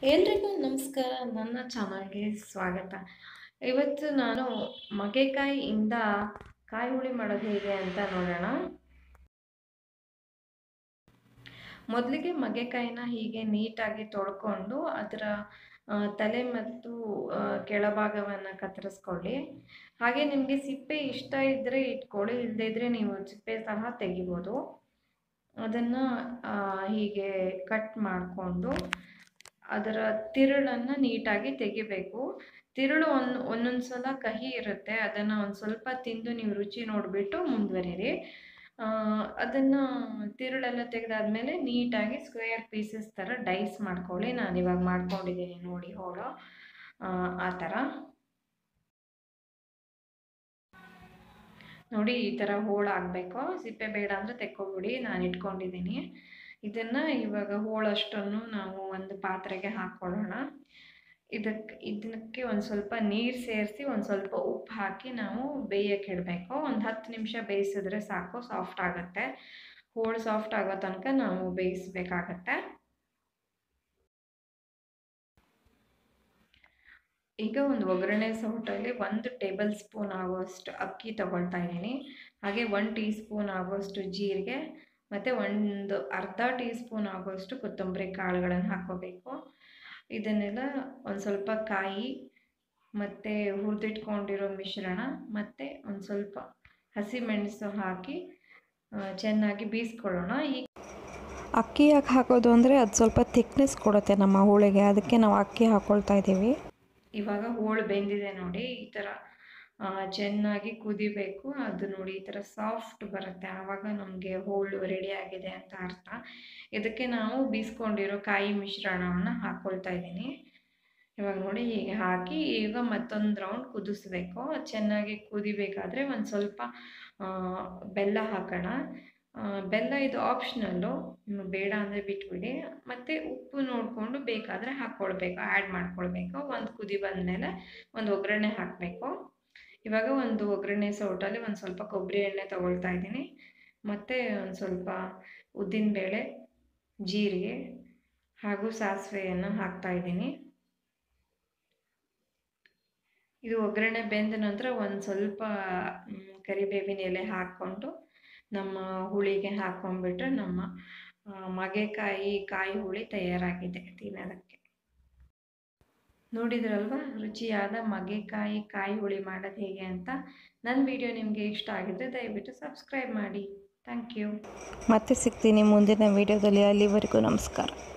ಎಲ್ರಿಗೂ ನಮಸ್ಕಾರ ನನ್ನ ಚಾನಲ್ಗೆ ಸ್ವಾಗತ ಇವತ್ತು ನಾನು ಮಗೆಕಾಯಿಯಿಂದ ಕಾಯಿ ಹುಳಿ ಮಾಡೋದು ಹೇಗೆ ಅಂತ ನೋಡೋಣ ಮೊದಲಿಗೆ ಮಗೆಕಾಯಿನ ಹೀಗೆ ನೀಟಾಗಿ ತೊಳ್ಕೊಂಡು ಅದರ ಆ, ತಲೆ ಮತ್ತು ಆ, ಕೆಳಭಾಗವನ್ನು ಕತ್ತರಿಸ್ಕೊಳ್ಳಿ ಹಾಗೆ ನಿಮಗೆ ಸಿಪ್ಪೆ ಇಷ್ಟ ಇದ್ದರೆ ಇಟ್ಕೊಳ್ಳಿ ಇಲ್ಲದೇ ಇದ್ದರೆ ನೀವು ಸಿಪ್ಪೆ ಸಹ ತೆಗಿಬೋದು ಅದನ್ನು ಹೀಗೆ ಕಟ್ ಮಾಡಿಕೊಂಡು ಅದರ ತಿರುಳನ್ನು ನೀಟಾಗಿ ತೆಗಿಬೇಕು ತಿರುಳು ಒಂದು ಒಂದೊಂದು ಸಲ ಕಹಿ ಇರುತ್ತೆ ಅದನ್ನು ಒಂದು ಸ್ವಲ್ಪ ತಿಂದು ನೀವು ರುಚಿ ನೋಡಿಬಿಟ್ಟು ಮುಂದುವರಿರಿ ಅದನ್ನು ತಿರುಳೆಲ್ಲ ತೆಗೆದಾದ್ಮೇಲೆ ನೀಟಾಗಿ ಸ್ಕ್ವೇರ್ ಪೀಸಸ್ ಥರ ಡೈಸ್ ಮಾಡ್ಕೊಳ್ಳಿ ನಾನು ಇವಾಗ ಮಾಡ್ಕೊಂಡಿದ್ದೀನಿ ನೋಡಿ ಹೋಳು ಆ ಥರ ನೋಡಿ ಈ ಥರ ಹೋಳು ಆಗಬೇಕು ಸಿಪ್ಪೆ ಬೇಡ ಅಂದರೆ ತೆಕ್ಕೊಬಿಡಿ ನಾನು ಇಟ್ಕೊಂಡಿದ್ದೀನಿ ಇದನ್ನು ಇವಾಗ ಹೋಳಷ್ಟನ್ನು ನಾವು ಒಂದು ಪಾತ್ರೆಗೆ ಹಾಕ್ಕೊಳ್ಳೋಣ ಇದಕ್ಕೆ ಇದಕ್ಕೆ ಒಂದು ಸ್ವಲ್ಪ ನೀರು ಸೇರಿಸಿ ಒಂದು ಸ್ವಲ್ಪ ಉಪ್ಪು ಹಾಕಿ ನಾವು ಬೇಯಕ್ಕೆ ಇಡಬೇಕು ಒಂದು ಹತ್ತು ನಿಮಿಷ ಬೇಯಿಸಿದ್ರೆ ಸಾಕು ಸಾಫ್ಟ್ ಆಗುತ್ತೆ ಹೋಳು ಸಾಫ್ಟ್ ಆಗೋ ತನಕ ನಾವು ಬೇಯಿಸ್ಬೇಕಾಗತ್ತೆ ಈಗ ಒಂದು ಒಗ್ಗರಣೆ ಸೌಟಲ್ಲಿ ಒಂದು ಟೇಬಲ್ ಸ್ಪೂನ್ ಆಗುವಷ್ಟು ಅಕ್ಕಿ ತಗೊಳ್ತಾ ಇದ್ದೀನಿ ಹಾಗೆ ಒನ್ ಟೀ ಸ್ಪೂನ್ ಆಗುವಷ್ಟು ಜೀರಿಗೆ ಮತ್ತು ಒಂದು ಅರ್ಧ ಟೀ ಸ್ಪೂನ್ ಆಗುವಷ್ಟು ಕೊತ್ತಂಬರಿ ಕಾಳುಗಳನ್ನು ಹಾಕ್ಕೋಬೇಕು ಇದನ್ನೆಲ್ಲ ಒಂದು ಸ್ವಲ್ಪ ಕಾಯಿ ಮತ್ತು ಹುರಿದಿಟ್ಕೊಂಡಿರೋ ಮಿಶ್ರಣ ಮತ್ತು ಒಂದು ಸ್ವಲ್ಪ ಹಸಿಮೆಣಸು ಹಾಕಿ ಚೆನ್ನಾಗಿ ಬೀಸ್ಕೊಳ್ಳೋಣ ಈ ಅಕ್ಕಿ ಯಾಕೆ ಹಾಕೋದು ಅಂದರೆ ಅದು ಸ್ವಲ್ಪ ಥಿಕ್ನೆಸ್ ಕೊಡುತ್ತೆ ನಮ್ಮ ಹೋಳಿಗೆ ಅದಕ್ಕೆ ನಾವು ಅಕ್ಕಿ ಹಾಕ್ಕೊಳ್ತಾ ಇದ್ದೀವಿ ಇವಾಗ ಹೋಳು ಬೆಂದಿದೆ ನೋಡಿ ಈ ಥರ ಚೆನ್ನಾಗಿ ಕುದಿಬೇಕು ಅದು ನೋಡಿ ಈ ಥರ ಸಾಫ್ಟ್ ಬರುತ್ತೆ ಆವಾಗ ನಮಗೆ ಹೋಳು ರೆಡಿ ಆಗಿದೆ ಅಂತ ಅರ್ಥ ಇದಕ್ಕೆ ನಾವು ಬೀಸ್ಕೊಂಡಿರೋ ಕಾಯಿ ಮಿಶ್ರಣವನ್ನು ಹಾಕ್ಕೊಳ್ತಾ ಇದ್ದೀನಿ ಇವಾಗ ನೋಡಿ ಹೀಗೆ ಹಾಕಿ ಈಗ ಮತ್ತೊಂದು ರೌಂಡ್ ಕುದಿಸ್ಬೇಕು ಚೆನ್ನಾಗಿ ಕುದಿಬೇಕಾದ್ರೆ ಒಂದು ಸ್ವಲ್ಪ ಬೆಲ್ಲ ಹಾಕೋಣ ಬೆಲ್ಲ ಇದು ಆಪ್ಷನಲ್ಲು ಬೇಡ ಅಂದರೆ ಬಿಟ್ಬಿಡಿ ಮತ್ತು ಉಪ್ಪು ನೋಡಿಕೊಂಡು ಬೇಕಾದರೆ ಹಾಕ್ಕೊಳ್ಬೇಕು ಆ್ಯಡ್ ಮಾಡ್ಕೊಳ್ಬೇಕು ಒಂದು ಕುದಿ ಬಂದಮೇಲೆ ಒಂದು ಒಗ್ಗರಣೆ ಹಾಕಬೇಕು ಇವಾಗ ಒಂದು ಒಗ್ಗರಣೆ ಸೌಟಲ್ಲಿ ಒಂದು ಸ್ವಲ್ಪ ಕೊಬ್ಬರಿ ಎಣ್ಣೆ ತೊಗೊಳ್ತಾ ಇದ್ದೀನಿ ಮತ್ತು ಒಂದು ಸ್ವಲ್ಪ ಉದ್ದಿನಬೇಳೆ ಜೀರಿಗೆ ಹಾಗೂ ಸಾಸಿವೆಯನ್ನು ಹಾಕ್ತಾ ಇದ್ದೀನಿ ಇದು ಒಗ್ಗರಣೆ ಬೆಂದ ನಂತರ ಒಂದು ಸ್ವಲ್ಪ ಕರಿಬೇವಿನ ಎಲೆ ಹಾಕ್ಕೊಂಡು ನಮ್ಮ ಹುಳಿಗೆ ಹಾಕ್ಕೊಂಡ್ಬಿಟ್ರೆ ನಮ್ಮ ಮಗೆಕಾಯಿ ಕಾಯಿ ಹುಳಿ ತಯಾರಾಗಿದೆ ತಿನ್ನೋದಕ್ಕೆ ನೋಡಿದ್ರಲ್ವ ರುಚಿಯಾದ ಮಗೆಕಾಯಿ ಕಾಯಿ ಹುಳಿ ಮಾಡೋದು ಹೇಗೆ ಅಂತ ನನ್ನ ವಿಡಿಯೋ ನಿಮಗೆ ಇಷ್ಟ ಆಗಿದ್ರೆ ದಯವಿಟ್ಟು ಸಬ್ಸ್ಕ್ರೈಬ್ ಮಾಡಿ ಥ್ಯಾಂಕ್ ಯು ಮತ್ತೆ ಸಿಗ್ತೀನಿ ಮುಂದಿನ ವೀಡಿಯೋದಲ್ಲಿ ಅಲ್ಲಿವರೆಗೂ ನಮಸ್ಕಾರ